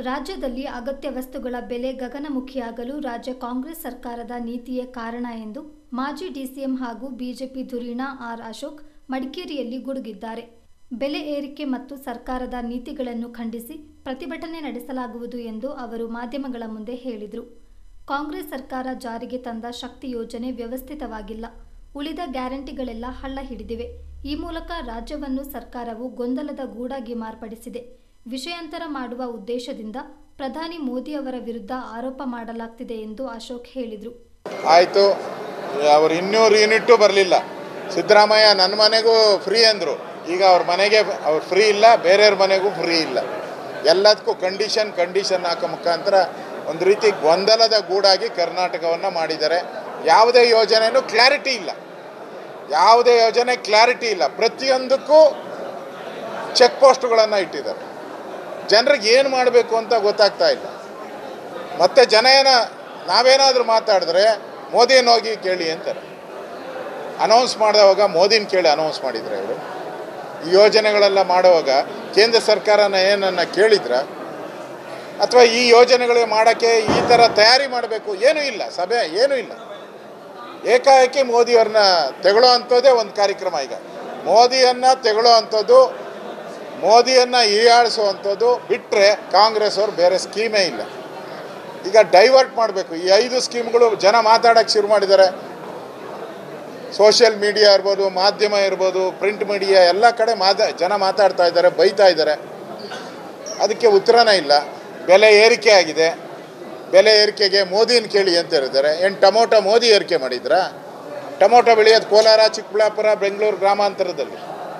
ರಾಜ್ಯದಲ್ಲಿ ಅಗತ್ಯ ವಸ್ತುಗಳ ಬೆಲೆ ಗಗನಮುಖಿಯಾಗಲು ರಾಜ್ಯ ಕಾಂಗ್ರೆಸ್ ಸರ್ಕಾರದ ನೀತಿಯೇ ಕಾರಣ ಎಂದು ಮಾಜಿ ಡಿಸಿಎಂ ಹಾಗೂ ಬಿಜೆಪಿ ಧುರೀಣ ಆರ್ ಅಶೋಕ್ ಮಡಿಕೇರಿಯಲ್ಲಿ ಗುಡುಗಿದ್ದಾರೆ ಬೆಲೆ ಏರಿಕೆ ಮತ್ತು ಸರ್ಕಾರದ ನೀತಿಗಳನ್ನು ಖಂಡಿಸಿ ಪ್ರತಿಭಟನೆ ನಡೆಸಲಾಗುವುದು ಎಂದು ಅವರು ಮಾಧ್ಯಮಗಳ ಮುಂದೆ ಹೇಳಿದರು ಕಾಂಗ್ರೆಸ್ ಸರ್ಕಾರ ಜಾರಿಗೆ ತಂದ ಶಕ್ತಿ ಯೋಜನೆ ವ್ಯವಸ್ಥಿತವಾಗಿಲ್ಲ ಉಳಿದ ಗ್ಯಾರಂಟಿಗಳೆಲ್ಲ ಹಳ್ಳ ಹಿಡಿದಿವೆ ಈ ಮೂಲಕ ರಾಜ್ಯವನ್ನು ಸರ್ಕಾರವು ಗೊಂದಲದ ಗೂಡಾಗಿ ಮಾರ್ಪಡಿಸಿದೆ ವಿಷಯಾಂತರ ಮಾಡುವ ಉದ್ದೇಶದಿಂದ ಪ್ರಧಾನಿ ಮೋದಿ ಅವರ ವಿರುದ್ಧ ಆರೋಪ ಮಾಡಲಾಗ್ತಿದೆ ಎಂದು ಅಶೋಕ್ ಹೇಳಿದರು ಆಯಿತು ಅವ್ರು ಇನ್ನೂರು ಯೂನಿಟ್ಟು ಬರಲಿಲ್ಲ ಸಿದ್ದರಾಮಯ್ಯ ನನ್ನ ಮನೆಗೂ ಫ್ರೀ ಅಂದರು ಈಗ ಅವ್ರ ಮನೆಗೆ ಅವ್ರು ಫ್ರೀ ಇಲ್ಲ ಬೇರೆಯವ್ರ ಮನೆಗೂ ಫ್ರೀ ಇಲ್ಲ ಎಲ್ಲದಕ್ಕೂ ಕಂಡೀಷನ್ ಕಂಡೀಷನ್ ಹಾಕೋ ಮುಖಾಂತರ ಒಂದು ರೀತಿ ಗೊಂದಲದ ಗೂಡಾಗಿ ಕರ್ನಾಟಕವನ್ನು ಮಾಡಿದ್ದಾರೆ ಯಾವುದೇ ಯೋಜನೆಯೂ ಕ್ಲಾರಿಟಿ ಇಲ್ಲ ಯಾವುದೇ ಯೋಜನೆ ಕ್ಲಾರಿಟಿ ಇಲ್ಲ ಪ್ರತಿಯೊಂದಕ್ಕೂ ಚೆಕ್ ಪೋಸ್ಟ್ಗಳನ್ನು ಇಟ್ಟಿದ್ದಾರೆ ಜನರಿಗೆ ಏನು ಮಾಡಬೇಕು ಅಂತ ಗೊತ್ತಾಗ್ತಾ ಇಲ್ಲ ಮತ್ತೆ ಜನ ಏನ ನಾವೇನಾದರೂ ಮಾತಾಡಿದ್ರೆ ಮೋದಿನ ಹೋಗಿ ಕೇಳಿ ಅಂತಾರೆ ಅನೌನ್ಸ್ ಮಾಡಿದವಾಗ ಮೋದಿನ ಕೇಳಿ ಅನೌನ್ಸ್ ಮಾಡಿದ್ರೆ ಇವರು ಈ ಯೋಜನೆಗಳೆಲ್ಲ ಮಾಡುವಾಗ ಕೇಂದ್ರ ಸರ್ಕಾರನ ಏನನ್ನ ಕೇಳಿದ್ರ ಅಥವಾ ಈ ಯೋಜನೆಗಳಿಗೆ ಮಾಡೋಕ್ಕೆ ಈ ಥರ ತಯಾರಿ ಮಾಡಬೇಕು ಏನೂ ಇಲ್ಲ ಸಭೆ ಏನೂ ಇಲ್ಲ ಏಕಾಏಕಿ ಮೋದಿಯವ್ರನ್ನ ತೆಗೊಳ್ಳೋ ಅಂಥದ್ದೇ ಒಂದು ಕಾರ್ಯಕ್ರಮ ಈಗ ಮೋದಿಯನ್ನು ತೆಗೊಳ್ಳೋ ಅಂಥದ್ದು ಮೋದಿಯನ್ನು ಹೀಯಾಳಿಸುವಂಥದ್ದು ಬಿಟ್ಟರೆ ಕಾಂಗ್ರೆಸ್ ಅವ್ರು ಬೇರೆ ಸ್ಕೀಮೇ ಇಲ್ಲ ಈಗ ಡೈವರ್ಟ್ ಮಾಡಬೇಕು ಈ ಐದು ಸ್ಕೀಮ್ಗಳು ಜನ ಮಾತಾಡೋಕ್ಕೆ ಶುರು ಮಾಡಿದ್ದಾರೆ ಸೋಷಿಯಲ್ ಮೀಡಿಯಾ ಇರ್ಬೋದು ಮಾಧ್ಯಮ ಇರ್ಬೋದು ಪ್ರಿಂಟ್ ಮೀಡಿಯಾ ಎಲ್ಲ ಕಡೆ ಮಾತಾ ಜನ ಮಾತಾಡ್ತಾ ಇದ್ದಾರೆ ಬೈತಾ ಇದ್ದಾರೆ ಅದಕ್ಕೆ ಉತ್ತರನೇ ಇಲ್ಲ ಬೆಲೆ ಏರಿಕೆ ಆಗಿದೆ ಬೆಲೆ ಏರಿಕೆಗೆ ಮೋದಿನ ಕೇಳಿ ಅಂತ ಹೇಳಿದ್ದಾರೆ ಏನು ಟೊಮೊಟೊ ಮೋದಿ ಏರಿಕೆ ಮಾಡಿದ್ರಾ ಟೊಮೊಟೊ ಬೆಳೆಯೋದು ಕೋಲಾರ ಚಿಕ್ಕಬಳ್ಳಾಪುರ ಬೆಂಗಳೂರು ಗ್ರಾಮಾಂತರದಲ್ಲಿ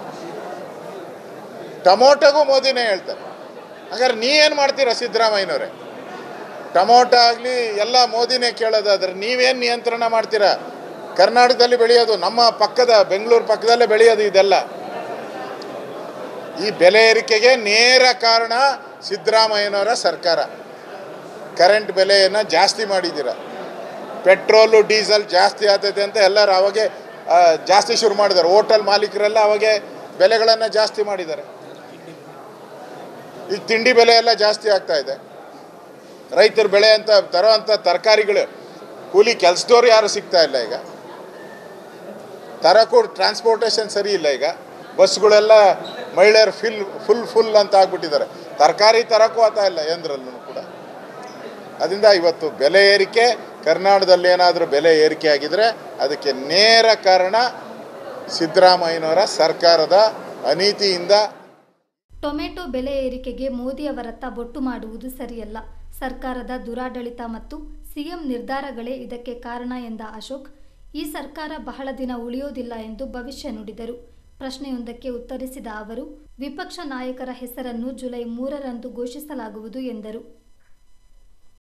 ಟೊಮೊಟೊಗೂ ಮೋದಿನೇ ಹೇಳ್ತಾರೆ ಹಾಗಾದ್ರೆ ನೀ ಏನು ಮಾಡ್ತೀರಾ ಸಿದ್ದರಾಮಯ್ಯನವರೇ ಟೊಮೊಟೊ ಆಗಲಿ ಎಲ್ಲ ಮೋದಿನೇ ಕೇಳೋದಾದ್ರೆ ನೀವೇನು ನಿಯಂತ್ರಣ ಮಾಡ್ತೀರಾ ಕರ್ನಾಟಕದಲ್ಲಿ ಬೆಳೆಯೋದು ನಮ್ಮ ಪಕ್ಕದ ಬೆಂಗಳೂರು ಪಕ್ಕದಲ್ಲೇ ಬೆಳೆಯೋದು ಇದೆಲ್ಲ ಈ ಬೆಲೆ ಏರಿಕೆಗೆ ನೇರ ಕಾರಣ ಸಿದ್ದರಾಮಯ್ಯನವರ ಸರ್ಕಾರ ಕರೆಂಟ್ ಬೆಲೆಯನ್ನು ಜಾಸ್ತಿ ಮಾಡಿದ್ದೀರ ಪೆಟ್ರೋಲು ಡೀಸೆಲ್ ಜಾಸ್ತಿ ಆಗ್ತೈತೆ ಅಂತ ಎಲ್ಲರೂ ಅವಾಗೆ ಆ, ಜಾಸ್ತಿ ಶುರು ಮಾಡಿದ್ದಾರೆ ಹೋಟೆಲ್ ಮಾಲೀಕರೆಲ್ಲ ಅವಾಗೆ ಬೆಲೆಗಳನ್ನು ಜಾಸ್ತಿ ಮಾಡಿದ್ದಾರೆ ಈಗ ತಿಂಡಿ ಬೆಲೆ ಎಲ್ಲ ಜಾಸ್ತಿ ಆಗ್ತಾ ಇದೆ ರೈತರು ಬೆಳೆ ಅಂತ ತರೋವಂಥ ತರಕಾರಿಗಳು ಕೂಲಿ ಕೆಲಸದವ್ರು ಯಾರು ಸಿಗ್ತಾ ಇಲ್ಲ ಈಗ ತರಕ್ಕೂ ಟ್ರಾನ್ಸ್ಪೋರ್ಟೇಷನ್ ಸರಿ ಇಲ್ಲ ಈಗ ಬಸ್ಗಳೆಲ್ಲ ಮಹಿಳೆಯರು ಫಿಲ್ ಫುಲ್ ಫುಲ್ ಅಂತ ಆಗ್ಬಿಟ್ಟಿದ್ದಾರೆ ತರಕಾರಿ ತರಕ್ಕೂ ಆಗ್ತಾ ಇಲ್ಲ ಎಂದ್ರಲ್ಲೂ ಕೂಡ ಅದರಿಂದ ಇವತ್ತು ಬೆಲೆ ಏರಿಕೆ ಕರ್ನಾಟಕದಲ್ಲಿ ಏನಾದರೂ ಬೆಲೆ ಏರಿಕೆ ಆಗಿದ್ರೆ ಅದಕ್ಕೆ ನೇರ ಕಾರಣ ಸಿದ್ದರಾಮಯ್ಯನವರ ಸರ್ಕಾರದ ಅನೀತಿಯಿಂದ ಟೊಮೆಟೊ ಬೆಲೆ ಏರಿಕೆಗೆ ಮೋದಿ ಅವರತ್ತ ಬೊಟ್ಟು ಮಾಡುವುದು ಸರಿಯಲ್ಲ ಸರ್ಕಾರದ ದುರಾಡಳಿತ ಮತ್ತು ಸಿಎಂ ನಿರ್ಧಾರಗಳೇ ಇದಕ್ಕೆ ಕಾರಣ ಎಂದ ಅಶೋಕ್ ಈ ಸರ್ಕಾರ ಬಹಳ ದಿನ ಉಳಿಯೋದಿಲ್ಲ ಎಂದು ಭವಿಷ್ಯ ನುಡಿದರು ಪ್ರಶ್ನೆಯೊಂದಕ್ಕೆ ಉತ್ತರಿಸಿದ ಅವರು ವಿಪಕ್ಷ ನಾಯಕರ ಹೆಸರನ್ನು ಜುಲೈ ಮೂರರಂದು ಘೋಷಿಸಲಾಗುವುದು ಎಂದರು